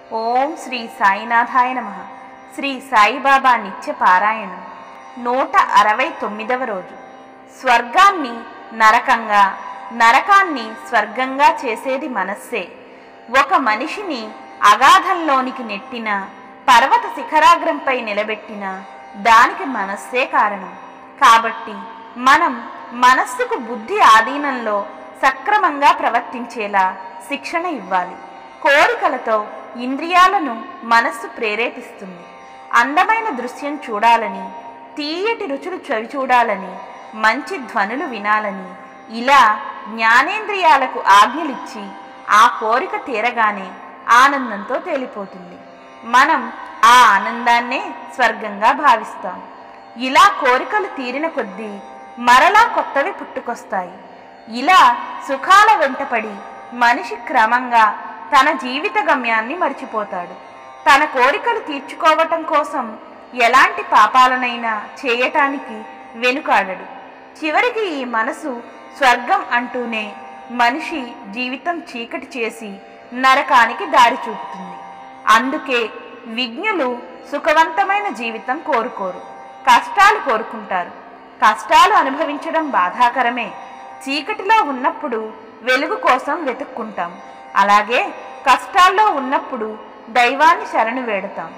ఓం శ్రీ సాయినాథాయ నమ శ్రీ సాయిబాబా నిత్య పారాయణం నూట అరవై తొమ్మిదవ రోజు స్వర్గాన్ని నరకంగా నరకాన్ని స్వర్గంగా చేసేది మనస్సే ఒక మనిషిని అగాధంలోనికి నెట్టిన పర్వత శిఖరాగ్రంపై నిలబెట్టిన దానికి మనస్సే కారణం కాబట్టి మనం మనస్సుకు బుద్ధి ఆధీనంలో సక్రమంగా ప్రవర్తించేలా శిక్షణ ఇవ్వాలి కోరికలతో ఇంద్రియాలను మనస్సు ప్రేరేపిస్తుంది అందమైన దృశ్యం చూడాలని తీయటి రుచులు చవి చూడాలని మంచి ధ్వనులు వినాలని ఇలా జ్ఞానేంద్రియాలకు ఆజ్ఞలిచ్చి ఆ కోరిక తీరగానే ఆనందంతో తేలిపోతుంది మనం ఆ ఆనందాన్నే స్వర్గంగా భావిస్తాం ఇలా కోరికలు తీరిన కొద్దీ మరలా కొత్తవి పుట్టుకొస్తాయి ఇలా సుఖాల వెంటపడి మనిషి క్రమంగా తన జీవిత గమ్యాన్ని మర్చిపోతాడు తన కోరికలు తీర్చుకోవటం కోసం ఎలాంటి పాపాలనైనా చేయటానికి వెనుకాడడు చివరికి ఈ మనసు స్వర్గం అంటూనే మనిషి జీవితం చీకటి చేసి నరకానికి దారి చూపుతుంది అందుకే విజ్ఞులు సుఖవంతమైన జీవితం కోరుకోరు కష్టాలు కోరుకుంటారు కష్టాలు అనుభవించడం బాధాకరమే చీకటిలో ఉన్నప్పుడు వెలుగు కోసం వెతుక్కుంటాం అలాగే కష్టాల్లో ఉన్నప్పుడు దైవాన్ని శరణు వేడతాం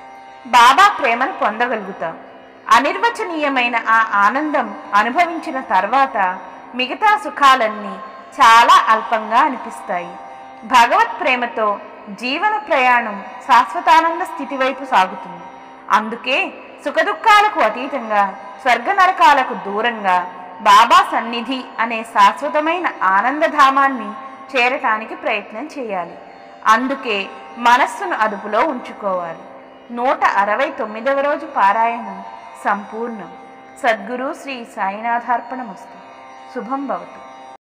బాబా ప్రేమను పొందగలుగుతాం అనిర్వచనీయమైన ఆ ఆనందం అనుభవించిన తర్వాత మిగతా సుఖాలన్నీ చాలా అల్పంగా అనిపిస్తాయి భగవత్ ప్రేమతో జీవన ప్రయాణం శాశ్వతానంద స్థితి వైపు సాగుతుంది అందుకే సుఖదుఖాలకు అతీతంగా స్వర్గ నరకాలకు దూరంగా బాబా సన్నిధి అనే శాశ్వతమైన ఆనందధామాన్ని చేరటానికి ప్రయత్నం చేయాలి అందుకే మనస్సును అదుపులో ఉంచుకోవాలి నూట అరవై తొమ్మిదవ రోజు పారాయణం సంపూర్ణం సద్గురు శ్రీ సాయినాథార్పణమస్తు శుభం భవతు